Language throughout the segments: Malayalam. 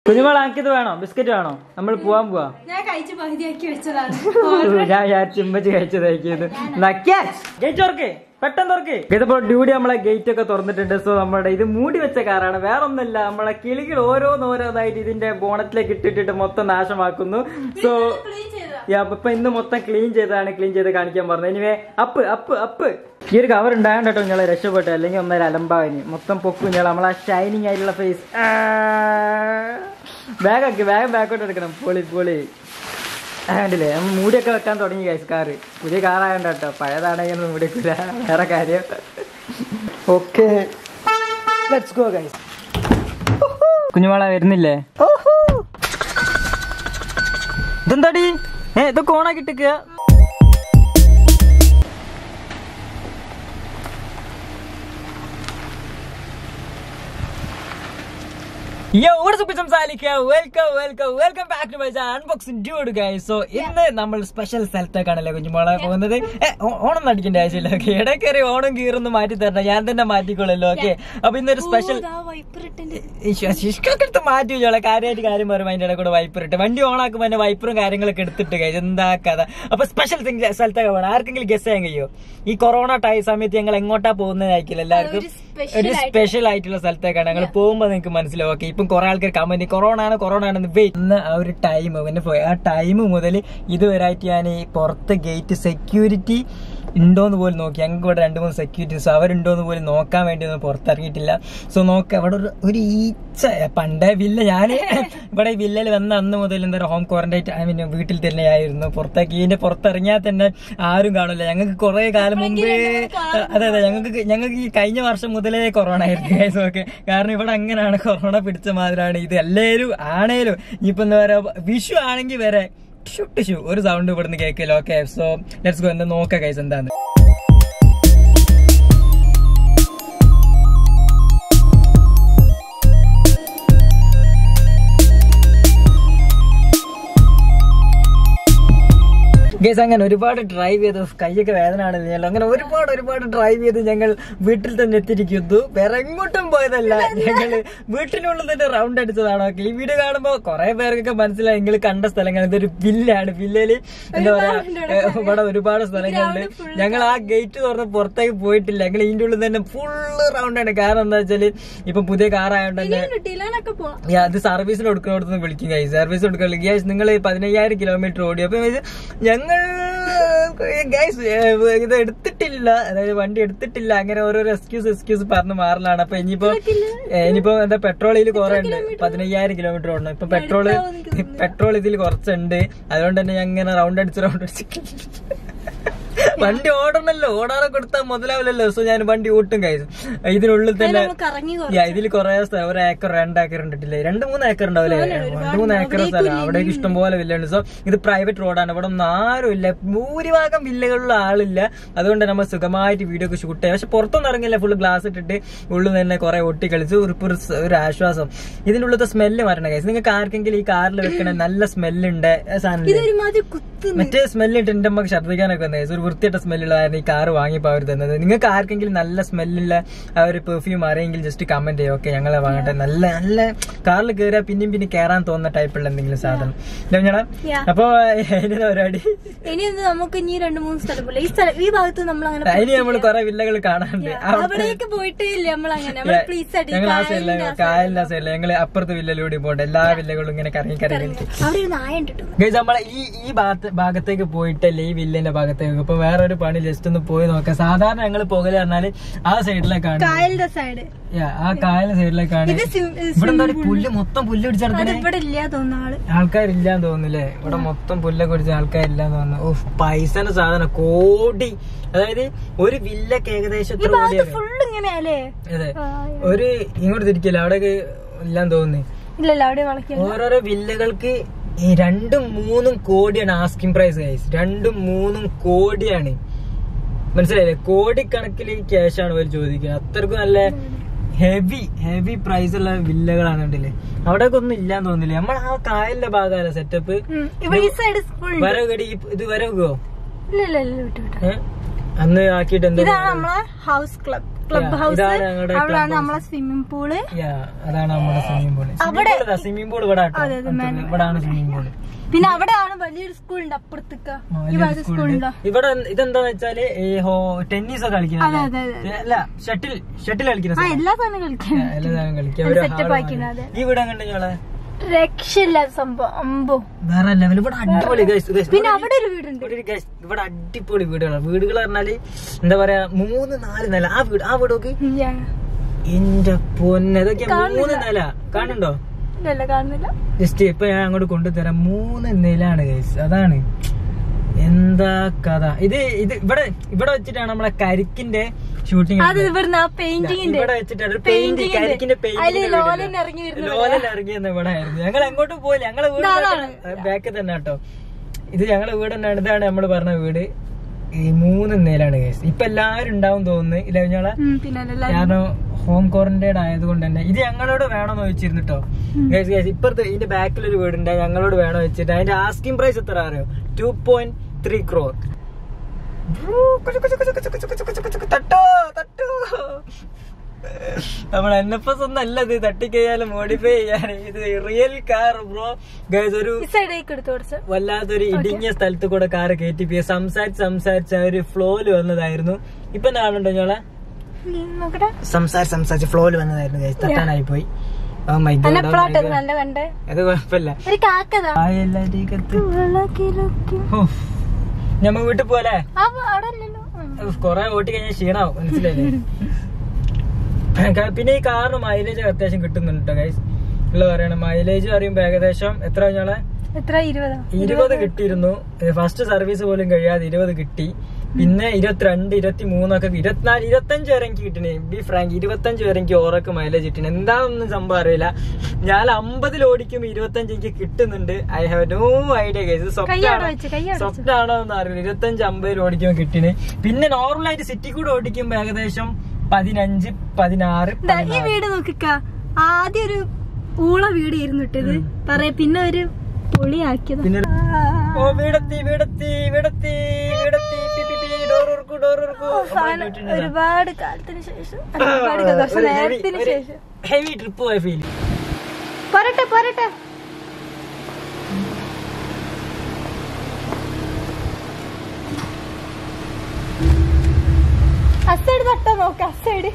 കുഞ്ഞുമോൾ എനിക്കിത് വേണോ ബിസ്ക്കറ്റ് വേണോ നമ്മൾ പോവാൻ പോവാ ഞാൻ കഴിച്ച് പകുതിയാക്കി വെച്ചതാണ് ഞാൻ വിചാരിച്ചു ഉമ്മച്ചി കഴിച്ചതായിരിക്കും ഗേറ്റ് തുറക്ക് പെട്ടെന്ന് തുറക്ക് ഇതിപ്പോ ഡ്യൂട്ടി നമ്മളെ ഗേറ്റ് ഒക്കെ തുറന്നിട്ടുണ്ട് സോ നമ്മുടെ ഇത് മൂടി വെച്ച കാറാണ് വേറെ ഒന്നല്ല നമ്മളെ കിളികൾ ഓരോന്നോരോന്നായിട്ട് ഇതിന്റെ ബോണറ്റിലേക്ക് ഇട്ടിട്ടിട്ട് മൊത്തം നാശമാക്കുന്നു സോ ക്ലീൻ ചെയ്തതാ ഇപ്പൊ ഇന്ന് മൊത്തം ക്ലീൻ ചെയ്തതാണ് ക്ലീൻ ചെയ്ത് കാണിക്കാൻ പറഞ്ഞത് ഇനിവേ അപ്പ് അപ്പ് അപ്പ് ഈ ഒരു കവർ ഉണ്ടാകണ്ട കേട്ടോ ഞങ്ങളെ രക്ഷപ്പെട്ടു അല്ലെങ്കിൽ ഒന്നര അലമ്പാവിന് മൊത്തം പൊക്കും ഞങ്ങൾ നമ്മളെ ഷൈനിങ് ആയിട്ടുള്ള ഫേസ് ബാഗൊക്കെ വേഗം ബാക്കോട്ട് എടുക്കണം പൊളി പൊളി ആ, കണ്ടില്ലേ നമ്മൾ മൂടിയൊക്കെ വെക്കാൻ തുടങ്ങി ഗൈസ് കാറ് പുതിയ കാറായണ്ട കേട്ടോ പഴയതാണെങ്കിൽ മൂടി വെക്കില്ല വേറെ കാര്യം okay let's go guys Kunjumala വരുന്നില്ലേ ഇതെന്താടി ഏ ഇതൊക്കെ ഓണാക്കി ഇട്ടിക്കുക Yo, what is up, it's Salika. Welcome, welcome, welcome back to my channel Unboxing Dude, guys. So, ഇന്ന് നമ്മൾ സ്പെഷ്യൽ സ്ഥലത്തേക്കാണല്ലേ കുഞ്ഞുമോളെ പോകുന്നത് ഏ, ഓ- ഓണം നടിക്കേണ്ട ആവശ്യമില്ല ഓക്കെ ഇടയ്ക്കേറി ഓണം കീറൊന്ന് മാറ്റി തരണം ഞാൻ തന്നെ മാറ്റിക്കോളല്ലോ ഓക്കെ അപ്പൊ ഇന്നൊരു സ്പെഷ്യൽ വൈപ്പർ ഇട്ടുണ്ട് ശിഷ്കൊക്കെ എടുത്ത് മാറ്റി വെച്ചോളെ കാര്യമായിട്ട് കാര്യം പറയും അതിന്റെ ഇടയിൽ കൂടെ വൈപ്പർ ഇട്ട് വണ്ടി ഓണാക്കുമ്പോ എന്നെ വൈപ്പറും കാര്യങ്ങളൊക്കെ എടുത്തിട്ട് കഴിച്ചു എന്താ കഥ അപ്പൊ സ്പെഷ്യൽ സ്ഥലത്തൊക്കെ വേണം ആർക്കെങ്കിലും ഗസ് ചെയ്യാൻ കഴിയോ ഈ കൊറോണ ടൈം സമയത്ത് ഞങ്ങൾ എങ്ങോട്ടാ പോകുന്നതായിരിക്കില്ല എല്ലാവർക്കും ഒരു special ഒരു സ്പെഷ്യൽ ആയിട്ടുള്ള സ്ഥലത്തേക്കാണ് ഞങ്ങൾ പോകുമ്പോ നിങ്ങൾക്ക് മനസ്സിലാവും ഓക്കെ ഇപ്പം കുറെ ആൾക്കാർ കമന്റ് കൊറോണ ആണ് കൊറോണ ആണെന്ന് വെയിറ്റ് ഇന്ന് ആ ഒരു ടൈം പിന്നെ പോയി ആ ടൈം മുതൽ ഇതുവരെയായിട്ട് ഞാൻ ഈ പുറത്ത് ഗേറ്റ് സെക്യൂരിറ്റി ഉണ്ടോന്ന് പോലും നോക്കി ഞങ്ങൾക്ക് ഇവിടെ രണ്ട് മൂന്ന് സെക്യൂരിറ്റീസ് അവരുണ്ടോന്ന് പോലും നോക്കാൻ വേണ്ടി ഒന്നും പുറത്തിറങ്ങിയിട്ടില്ല സോ നോക്ക അവിടെ ഒരു ഒരു ഈച്ച പണ്ടേ വില്ല ഞാൻ ഇവിടെ ഈ വില്ലയിൽ വന്ന അന്ന് മുതൽ എന്താ ഹോം ക്വാറന്റൈൻ ഐ മീൻ വീട്ടിൽ തന്നെയായിരുന്നു പുറത്തേക്ക് ഇതിന്റെ പുറത്തിറങ്ങിയാൽ തന്നെ ആരും കാണില്ല ഞങ്ങൾക്ക് കുറെ കാലം മുമ്പേ അതെ അതെ ഞങ്ങൾക്ക് ഞങ്ങൾക്ക് ഈ കഴിഞ്ഞ വർഷം മുതലേ കൊറോണ ആയിരുന്നു ഗൈസ് ഓക്കെ കാരണം ഇവിടെ അങ്ങനെയാണ് കൊറോണ പിടിച്ച മാതിരിയാണ് ഇത് എല്ലാവരും ആണേലും ഇനിയിപ്പോ എന്താ പറയാ വിഷു ആണെങ്കിൽ വരെ ടിഷു ടിഷു ഒരു സൗണ്ട് ഇവിടുന്ന് കേൾക്കല്ലോ ഓക്കെ സോ ലെറ്റ്സ് ഗോ എന്താ നോക്കാം ഗൈസ് എന്താന്ന് ഗേസ് അങ്ങനെ ഒരുപാട് ഡ്രൈവ് ചെയ്ത് കൈയൊക്കെ വേദന ആണെന്ന് അങ്ങനെ ഒരുപാട് ഒരുപാട് ഡ്രൈവ് ചെയ്ത് ഞങ്ങൾ വീട്ടിൽ തന്നെ എത്തിയിരിക്കുന്നു വേറെ എങ്ങോട്ടും പോയതല്ല ഞങ്ങൾ വീട്ടിനുള്ളിൽ തന്നെ റൗണ്ട് അടിച്ചതാണ് ഓക്കെ ഈ വീഡിയോ കാണുമ്പോൾ കുറെ പേർക്കൊക്കെ മനസ്സിലായി നിങ്ങൾ കണ്ട സ്ഥലങ്ങൾ ഇതൊരു വില്ലാണ് വില്ലയില് എന്താ പറയാ ഏഹ്, ഇവിടെ ഒരുപാട് സ്ഥലങ്ങളുണ്ട് ഞങ്ങൾ ആ ഗേറ്റ് തുറന്ന് പുറത്തേക്ക് പോയിട്ടില്ല ഞങ്ങൾ ഇതിന്റെ ഉള്ളിൽ തന്നെ ഫുള്ള് റൗണ്ട് ആണ് കാരണം എന്താ വെച്ചാല് ഇപ്പൊ പുതിയ കാർ ആയതുകൊണ്ട് തന്നെ കിട്ടിയില്ലാന്നൊക്കെ പോവാം Yeah, അത് സർവീസിന് കൊടുക്കുന്നിടത്ത് വിളിക്കും ഗൈസ് സർവീസ് കൊടുക്കാൻ ഗൈസ് നിങ്ങൾ പതിനയ്യായിരം കിലോമീറ്റർ ഓടി അപ്പൊ ഇത് ഞങ്ങൾ ഗൈസ് ഇത് എടുത്തിട്ടില്ല അതായത് വണ്ടി എടുത്തിട്ടില്ല അങ്ങനെ ഓരോരോ എക്സ്ക്യൂസ് എക്സ്ക്യൂസ് പറഞ്ഞ് മാറലാണ് അപ്പൊ ഇനിയിപ്പോ ഏ, ഇനിയിപ്പോ എന്താ പെട്രോളിൽ കുറെ ഉണ്ട് പതിനയ്യായിരം കിലോമീറ്റർ ഓടണം ഇപ്പൊ പെട്രോള് പെട്രോൾ ഇതിൽ കുറച്ചുണ്ട് അതുകൊണ്ട് തന്നെ ഞാൻ ഇങ്ങനെ റൗണ്ട് അടിച്ച് റൗണ്ട് അടിച്ച് വണ്ടി ഓടണല്ലോ ഓടാതെ കൊടുത്താൽ മുതലാവില്ലല്ലോ സോ ഞാൻ വണ്ടി ഓട്ടും കൈസ് ഇതിനുള്ളിൽ തന്നെ നമുക്ക് ഇറങ്ങി യാ, ഇതിൽ കുറെ സ്ഥലം ഒരു ഏക്കർ രണ്ട് ഏക്കർ ഉണ്ടിട്ടില്ലേ രണ്ട് മൂന്ന് ഏക്കർ ഉണ്ടാവില്ലേ രണ്ട് മൂന്ന് ഏക്കർ സ്ഥലം അവിടേക്ക് ഇഷ്ടം പോലെ വില്ലുണ്ട് സോ ഇത് പ്രൈവറ്റ് റോഡാണ് ഇവിടെ ഒന്നും ആരും ഇല്ല ഭൂരിഭാഗം വില്ലകളിലും ആളില്ല അതുകൊണ്ട് നമ്മൾ സുഖമായിട്ട് വീഡിയോ ഒക്കെ ഷൂട്ട് ചെയ്യാം പക്ഷെ പുറത്തൊന്നും ഇറങ്ങില്ല ഫുള്ള് ഗ്ലാസ് ഇട്ടിട്ട് ഉള്ളിൽ തന്നെ കുറെ ഒട്ടി കളിച്ച് ഒരു ഒരു സ- ഒരു ആശ്വാസം ഇതിന്റെ ഉള്ളത്തെ സ്മെല്ല് മാറണം കൈസ് നിങ്ങൾക്ക് ആർക്കെങ്കിലും ഈ കാറിൽ വെക്കണ നല്ല സ്മെല്ലുണ്ട് സാധനം ഇതൊരുമാതിരി കുത്ത് മറ്റേ സ്മെല്ല് ഇട്ട് എന്റെ അമ്മക്ക് ഛർദ്ദിക്കാനൊക്കെ വന്നേ ഒരു വൃത്തിയിട്ട സ്മെല്ലുള്ളതായിരുന്നു ഈ കാർ വാങ്ങിയപ്പോ അവർ തന്നത് നിങ്ങൾക്ക് ആർക്കെങ്കിലും നല്ല സ്മെല്ലുള്ള ആ ഒരു പെർഫ്യൂം അറിയെങ്കിൽ ജസ്റ്റ് കമന്റ് ചെയ്യും ഓക്കെ ഞങ്ങളെ വാങ്ങട്ടെ നല്ല നല്ല കാറിൽ കയറിയാൽ പിന്നെയും പിന്നെ കയറാൻ തോന്നുന്ന ടൈപ്പുള്ള എന്തെങ്കിലും സാധനം ഞങ്ങളാ Yeah. അപ്പൊ അതിന്റെ പരിപാടി ഇനി എന്ത് നമുക്ക് ഇനി രണ്ട് മൂന്ന് സ്ഥലം പോലെ ഈ സ്ഥലം ഈ ഭാഗത്ത് നമ്മൾ അങ്ങനെ അതിന് നമ്മൾ കുറെ വില്ലകൾ കാണാനുണ്ട് അവിടെ അവിടേക്ക് പോയിട്ടേ ഇല്ല നമ്മൾ അങ്ങനെ നമ്മൾ പ്ലീസ് അടി ഞങ്ങൾ ആ സൈഡിലെ കായലിന്റെ സൈഡിലെ ഞങ്ങൾ അപ്പുറത്ത് വില്ലയിലൂടെ പോകണ്ട എല്ലാ വില്ലകളും ഇങ്ങനെ കറങ്ങി കറങ്ങി കളിക്കും അവിടെ ഒരു നായ ഉണ്ട് ട്ടോ. ഗൈസ് നമ്മളെ ഈ ഈ ഭാഗത്ത് ഭാഗത്തേക്ക് പോയിട്ടല്ലേ ഈ വില്ലിന്റെ ഭാഗത്തേക്ക് ഇപ്പൊ വേറെ ഒരു പണി ജസ്റ്റ് ഒന്ന് പോയി നോക്കാം സാധാരണ ഞങ്ങൾ പോകല് പറഞ്ഞാല് ആ സൈഡിലേക്കാണ് കായലിന്റെ സൈഡ് Yeah, ആ കായലിന്റെ സൈഡിലേക്കാണ് ഇത് സിം- ഇവിടെ എന്താ പറയുക പുല്ല് മൊത്തം പുല്ല് അത് പിടിച്ചെടുക്കണേ ഇവിടെ ഇല്ല തോന്നുന്ന ആള് ആൾക്കാരില്ലാന്ന് തോന്നുന്നില്ലേ ഇവിടെ മൊത്തം പുല്ലൊക്കെ പിടിച്ച ആൾക്കാരില്ലാന്ന് തോന്നുന്നു ഓ പൈസന്റെ സാധനം കോടി അതായത് ഒരു വില്ലക്ക് ഏകദേശം ഈ എത്ര ഭാഗത്ത് കോടിയാണ് ഫുള്ള് ഇങ്ങനെ അല്ലേ അതെ ഒരു ഇങ്ങോട്ട് തിരിക്കില്ല അവിടെയൊക്കെ ഇല്ലാന്ന് തോന്നുന്നു ഇല്ലല്ല അവിടെ വളക്കില്ല ഓരോരോ വില്ലകൾക്ക് ഈ രണ്ടും മൂന്നും കോടിയാണ് ആസ്കിംഗ് പ്രൈസ് ഗൈസ് രണ്ടും മൂന്നും കോടിയാണ് മനസ്സിലായില്ലേ കോടിക്കണക്കിൽ ക്യാഷ് ആണ് അവർ ചോദിക്കുക അത്രക്കും നല്ല ഹെവി ഹെവി പ്രൈസ് ഉള്ള വില്ലകളാണ് ഉണ്ടല്ലേ അവിടെയൊക്കെ ഒന്നും ഇല്ലാന്ന് തോന്നില്ല നമ്മൾ ആ കായലിന്റെ ഭാഗമല്ല സെറ്റപ്പ് ഉം. ഇവിടെ ഈ സൈഡ് ഫുൾ വരവ് ഇത് വരവുകയോ ഇല്ല ഇല്ല ഇല്ല വിട്ടു വിട്ടു ഏഹ് അന്ന് ആക്കിയിട്ട് എന്താ ഇതാണ് നമ്മളെ ഹൗസ് ക്ലബ് ക്ലബ് ഹൗസ് ഇതാണ് ഞങ്ങളുടെ അവിടാണ് നമ്മളെ സ്വിമ്മിംഗ് പൂള് Yeah, അതാണ് നമ്മുടെ സ്വിമ്മിംഗ് പൂൾ അവിടെ- സ്വിമ്മിംഗ് പൂൾ ഇവിടെ അതെ, അതെ, man- ഇവിടാണ് സ്വിമ്മിംഗ് പൂൾ പിന്നെ അവിടെയാണ് വലിയൊരു സ്കൂളുണ്ട് അപ്പുറത്തേക്ക് ഈ ഭാഗത്ത് സ്കൂളുണ്ടോ ഇവിടെ ഇതെന്താന്ന് വെച്ചാല് ഈ ഹോ ടെന്നീസ് ഒക്കെ അതെ കളിക്കുന്നത് അതെ അതെ അല്ല ഷട്ടിൽ ഷട്ടിൽ കളിക്കുന്ന ആ സ്ഥലം. എല്ലാ സാധനം കളിക്കാൻ Yeah, എല്ലാ സാധനം കളിക്കുക നല്ല ഒരു setup hall ആക്കിയാണ്, ആണ്. അതെ. ഈ വീട് കണ്ടു ഞങ്ങളെ രക്ഷയില്ലാത്ത സംഭവം അമ്പോ വേറെ ലെവൽ ഇവിടെ അടിപൊളി guys, guys. പിന്നെ അവിടെ ഒരു വീടുണ്ട് ഇവിടെ ഒരു guys, ഇവിടെ അടിപൊളി വീടുകളാണ് വീടുകൾ പറഞ്ഞാല് എന്താ പറയാ മൂന്ന് നാല് നില ആ വീട് ആ വീട് നോക്ക് ഉം, ഞാൻ എന്റെ പൊന്നെ ഇതൊക്കെ മൂന്ന് നില കാണുന്നുണ്ടോ ഇല്ലല്ല കാണുന്നില്ല ജസ്റ്റ് ഇപ്പൊ ഞാൻ അങ്ങോട്ട് കൊണ്ടുതരാം മൂന്ന് നിലാണ് ഗൈസ് അതാണ് എന്താ കഥ ഇത് ഇത് ഇവിടെ ഇവിടെ വെച്ചിട്ടാണ് നമ്മളെ കരിക്കിന്റെ ഷൂട്ടിംഗ് അത് ഇവിടുന്ന് ആ പെയിന്റിങ്ങിന്റെ ഇവിടെ വെച്ചിട്ടാണ് ഒരു പെയിന്റ് കരിക്കിന്റെ അതില് ലോലൻ പെയിന്റ് ഇറങ്ങി വരുന്നത് ലോലൻ ഇറങ്ങിയെന്ന് ഇവിടെ ആയിരുന്നു ഞങ്ങൾ എങ്ങോട്ട് പോയില്ല ഞങ്ങളെ വീട് ബാക്ക് തന്നെ കേട്ടോ ഇത് ഞങ്ങളെ വീട് തന്നെയാണ് ഇതാണ് നമ്മൾ പറഞ്ഞ വീട് ഈ മൂന്ന് നിലയാണ് കേസ് ഇപ്പൊ എല്ലാവരും ഉണ്ടാവും തോന്നുന്നു ഇല്ല ഞങ്ങളെ ഉം, പിന്നെ എല്ലാരും കാരണം ഹോം ക്വാറന്റൈൻ ആയതുകൊണ്ട് തന്നെ ഇത് ഞങ്ങളോട് വേണമെന്ന് ചോദിച്ചിരുന്നു കേട്ടോ ഗൈസ് ഗൈസ് ഇപ്പുറത്ത് ഇതിന്റെ ബാക്കിൽ ഒരു വീടുണ്ട് ഞങ്ങളോട് വേണോ വെച്ചിട്ട് അതിന്റെ ആസ്കിംഗ് പ്രൈസ് എത്ര അറിയോ ടു പോയിന്റ് ത്രീ ക്രോർ തട്ടോ തട്ടോ നമ്മൾ എൻ എഫ് എസ് ഒന്നും അല്ല ഇത് തട്ടിക്കഴിഞ്ഞാൽ മോഡിഫൈ ചെയ്യാൻ ഇത് റിയൽ കാർ ബ്രോ ഗൈസ് ഒരു ഈ സൈഡേക്ക് എടുത്തു കുറച്ച് വല്ലാത്തൊരു ഇടുങ്ങിയ സ്ഥലത്ത് കൂടെ കാറ് കയറ്റി പോയി സംസാരിച്ച് സംസാരിച്ച് ആ ഒരു ഫ്ലോയില് വന്നതായിരുന്നു ഇപ്പൊ കാണുന്നുണ്ടോ ഞങ്ങളെ ഉം, നോക്കട്ടെ സംസാരിച്ച് സംസാരിച്ച് ഫ്ലോയില് വന്നതായിരുന്നു guys. തട്ടാനായി പോയി Oh my God, അന്നെ oh my എപ്പോഴാട്ടത് God. നല്ല കണ്ടേ അത് കുഴപ്പമില്ല ഒരു കാക്കതാ ആയല്ലരികത്ത്. വിളക്കിലൊക്കെ. ഉഫ്. ഞമ്മ വീട്ടിൽ പോലെ ആ അവിടെ അല്ലല്ലോ ഉം. കൊറേ ഓട്ടി കഴിഞ്ഞാൽ ക്ഷീണാവും മനസ്സിലായില്ലേ ക- പിന്നെ ഈ കാറിന് മൈലേജ് അത്യാവശ്യം കിട്ടുന്നുണ്ട് കേട്ടോ ഗൈസ് ഉള്ള പറയണ മൈലേജ് പറയുമ്പോ ഏകദേശം എത്ര ഞങ്ങളെ എത്ര ഇരുപതോ ഇരുപത് കിട്ടിയിരുന്നു ഫസ്റ്റ് സർവീസ് പോലും കഴിയാതെ ഇരുപത് കിട്ടി പിന്നെ ഇരുപത്തിരണ്ട് ഇരുപത്തി മൂന്നൊക്കെ ഇരുപത്തിനാല് ഇരുപത്തഞ്ച് വരെ എനിക്ക് കിട്ടിനെ ബി ഫ്രാങ്ക് ഇരുപത്തഞ്ച് വരെ എനിക്ക് ഓറൊക്കെ മൈലേജ് കിട്ടിന് എന്താണെന്നും സംഭവം അറിയില്ല ഞാൻ അമ്പതിൽ ഓടിക്കും ഇരുപത്തഞ്ച് എനിക്ക് കിട്ടുന്നുണ്ട് I have no idea case കൈയോടെ വെച്ച് കൈയോടെ വെച്ച് സ്വപ്നാണോ എന്ന് അറിയില്ല ഇരുപത്തഞ്ച് അമ്പതിൽ ഓടിക്കുമ്പോൾ കിട്ടിന് പിന്നെ നോർമൽ ആയിട്ട് സിറ്റി കൂടെ ഓടിക്കുമ്പോ ഏകദേശം പതിനഞ്ച് പതിനാറ് ദാ, ഈ വീട് നോക്കിക്ക ആദ്യം ഒരു ഊള വീട് ആയിരുന്നു ഇട്ടത് പറയാ പിന്നെ ഒരു പൊളിയാക്കിയത് പിന്നെ ഓ വീടെത്തി വീടെത്തി വീടെത്തി വീടെത്തി പി, പി, പി, ഡോർ ഉറക്കു ഡോർ ഉറക്കു സാധനം ഒരുപാട് കാലത്തിന് ശേഷം അല്ല, ഒരുപാട് കാലം, കുറച്ച് നേരത്തിന് ശേഷം ഹെവി ട്രിപ്പ് പോയ ഫീൽ പോരട്ടെ പോരട്ടെ അസൈഡ് തട്ടാ നോക്ക അസൈഡ്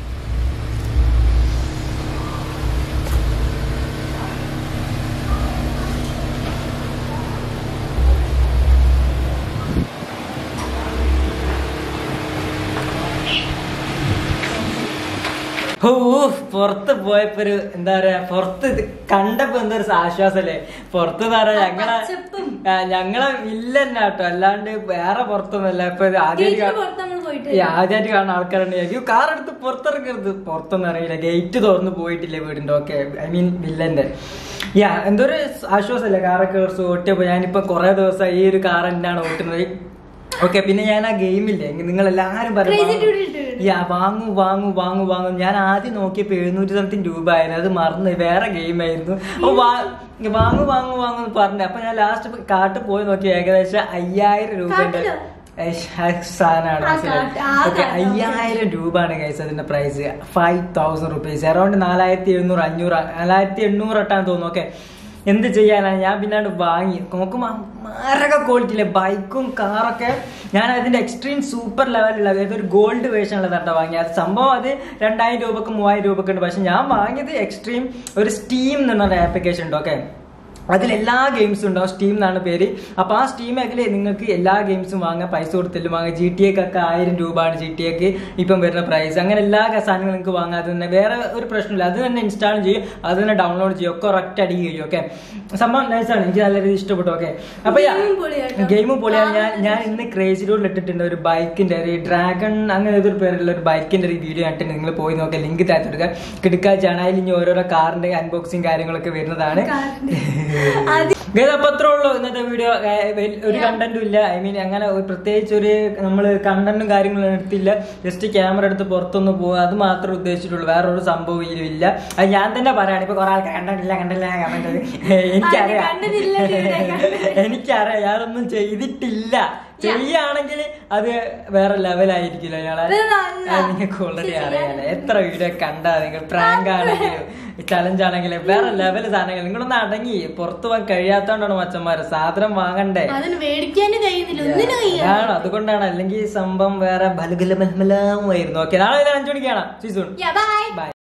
ഓ പുറത്ത് പോയപ്പോ ഒരു എന്താ പറയാ പുറത്ത് ഇത് കണ്ടപ്പോ എന്താ ഒരു ആശ്വാസല്ലേ പുറത്ത് എന്ന് പറയാ ഞങ്ങളെ ആ, ഞങ്ങളെ വില്ലന്നെ കേട്ടോ അല്ലാണ്ട് വേറെ പുറത്തൊന്നുമല്ല ഇപ്പൊ ഇത് ആദ്യമായിട്ട് പുറത്ത് നമ്മൾ പോയിട്ട് ഈ ആദ്യമായിട്ട് കാണുന്ന ആൾക്കാരുണ്ട് അയ്യോ കാർ എടുത്ത് പുറത്തിറങ്ങരുത് പുറത്തൊന്നും അറിയില്ല ഗേറ്റ് തുറന്ന് പോയിട്ടില്ല വീടിന്റെ ഓക്കെ ഐ മീൻ വില്ലന്റെ യാ എന്തൊരു ആശ്വാസമല്ലേ കാറൊക്കെ കുറച്ച് ഓട്ടിയപ്പോ ഞാനിപ്പോ കുറെ ദിവസം ഈ ഒരു കാർ തന്നെയാണ് ഓട്ടുന്നത് ഓക്കെ പിന്നെ ഞാൻ ആ ഗെയിമില്ലേ നിങ്ങൾ എല്ലാരും പറഞ്ഞു യാ വാങ്ങു വാങ്ങു വാങ്ങു വാങ്ങു ഞാൻ ആദ്യം നോക്കിയപ്പോ എഴുന്നൂറ്റി സംതിങ് രൂപ ആയിരുന്നു അത് മറന്നു വേറെ ഗെയിം ആയിരുന്നു അപ്പൊ വാ- വാങ്ങു വാങ്ങു വാങ്ങു എന്ന് പറഞ്ഞു അപ്പൊ ഞാൻ ലാസ്റ്റ് കാട്ടിൽ പോയി നോക്കി ഏകദേശം അയ്യായിരം രൂപന്റെ കാട്ടിലോ? സാധനമാണ് ആ മനസ്സിലായി കാട്ട്- ആ ഓക്കെ കാട്ട് അയ്യായിരം രൂപയാണ് ഗൈസ് അതിന്റെ price five thousand rupees around നാലായിരത്തി എഴുന്നൂറ് അഞ്ഞൂറ് നാലായിരത്തി എണ്ണൂറ് എട്ടാന്ന് തോന്നുന്നു ഓക്കെ എന്ത് ചെയ്യാനാണ് ഞാൻ പിന്നാണ്ട് വാങ്ങി നോക്കുമ്പോ മാരക ക്വാളിറ്റിയിലെ ബൈക്കും കാറൊക്കെ ഞാൻ അതിന്റെ എക്സ്ട്രീം സൂപ്പർ ലെവലുള്ള അതായത് ഒരു ഗോൾഡ് വേർഷൻ ഉള്ളതാട്ടോ വാങ്ങിയത് അത് സംഭവം അത് രണ്ടായിരം രൂപക്ക് മൂവായിരം രൂപക്ക് ഉണ്ട് പക്ഷെ ഞാൻ വാങ്ങിയത് എക്സ്ട്രീം ഒരു സ്റ്റീം എന്ന് പറഞ്ഞ ആപ്ലിക്കേഷൻ ഉണ്ട് ഓക്കെ അതിൽ എല്ലാ ഗെയിംസും ഉണ്ടാവും സ്റ്റീം എന്നാണ് പേര് അപ്പൊ ആ സ്റ്റീം മേഖലയിൽ നിങ്ങൾക്ക് എല്ലാ ഗെയിംസും വാങ്ങാം പൈസ കൊടുത്തില്ല വാങ്ങാം ജി ടി ഒക്കെ ആയിരം രൂപയാണ് ജി ടി എക്ക് ഇപ്പം വരുന്ന പ്രൈസ് അങ്ങനെ എല്ലാ സാധനങ്ങളും നിങ്ങൾക്ക് വാങ്ങാം അത് തന്നെ വേറെ ഒരു പ്രശ്നമില്ല അത് തന്നെ ഇൻസ്റ്റാൾ ചെയ്യും അത് തന്നെ ഡൗൺലോഡ് ചെയ്യും ഒക്കെ ഒരൊറ്റ അടി കഴിയും ഓക്കെ സംഭവം നൈസാണ് എനിക്ക് നല്ല രീതിയിൽ ഇഷ്ടപ്പെട്ടു ഓക്കെ അപ്പൊ Game പൊളിയാട്ടോ. ഗെയിമും പൊളിയാണ് ഞാൻ ഞാൻ ഇന്ന് ക്രേസി റോഡിൽ ഇട്ടിട്ടുണ്ട് ഒരു ബൈക്കിന്റെ ഒരു ഡ്രാഗൺ അങ്ങനെ ഏതൊരു പേരുള്ള ഒരു ബൈക്കിന്റെ ഒരു വീഡിയോ കണ്ടിട്ട് നിങ്ങൾ പോയി നോക്കുക ലിങ്ക് താഴ്ത്തെടുക്കുക കിടക്കാച്ചാണ് അതിൽ ഇനി ഓരോരോ കാറിന്റെ അൺബോക്സിങ് കാര്യങ്ങളൊക്കെ വരുന്നതാണ് ഗൈസ് അപ്പൊ അത്രേ ഉള്ളൂ ഇന്നത്തെ വീഡിയോ ഒരു കണ്ടന്റും ഇല്ല ഐ മീൻ അങ്ങനെ ഒരു പ്രത്യേകിച്ച് ഒരു നമ്മൾ കണ്ടന്റും കാര്യങ്ങളും എടുത്തില്ല ജസ്റ്റ് ക്യാമറ എടുത്ത് പുറത്തൊന്ന് പോകുക അത് മാത്രമേ ഉദ്ദേശിച്ചിട്ടുള്ളൂ വേറെ ഒരു സംഭവം ഇതിലും ഇല്ല അത് ഞാൻ തന്നെ പറയാണ് ഇപ്പൊ കുറെ ആൾക്കാർ കണ്ടിട്ടില്ല കണ്ടില്ല കണ്ടിട്ട് എനിക്കറിയാം കണ്ടിട്ടില്ല, ഇവിടെ എനിക്കറിയാം ഞാനൊന്നും ചെയ്തിട്ടില്ല ചെയ്യുകയാണെങ്കിൽ അത് വേറെ ലെവലായിരിക്കില്ല ഇയാളെ അത് നിങ്ങൾക്ക് ഓൾറെഡി അറിയാലോ എത്ര വീഡിയോ കണ്ടാ നിങ്ങൾ പ്രാങ്ക് ആണെങ്കിലും ചലഞ്ച് ആണെങ്കിലും വേറെ ലെവൽ സാധനങ്ങൾ നിങ്ങളൊന്ന് അടങ്ങി പുറത്തു പോകാൻ കഴിയാത്തോണ്ടാണ് മച്ചന്മാര് സാധനം വാങ്ങണ്ടേ അതിന് മേടിക്കാനും കഴിയുന്നില്ല ഒന്നിനും കഴിയാ അതാണ് അതുകൊണ്ടാണ് അല്ലെങ്കിൽ ഈ സംഭവം വേറെ ബലഗല മൽമലാമായിരുന്നു ഓക്കെ നാളെ അഞ്ചു മണിക്കാണ് സീസൺ ബൈ ബൈ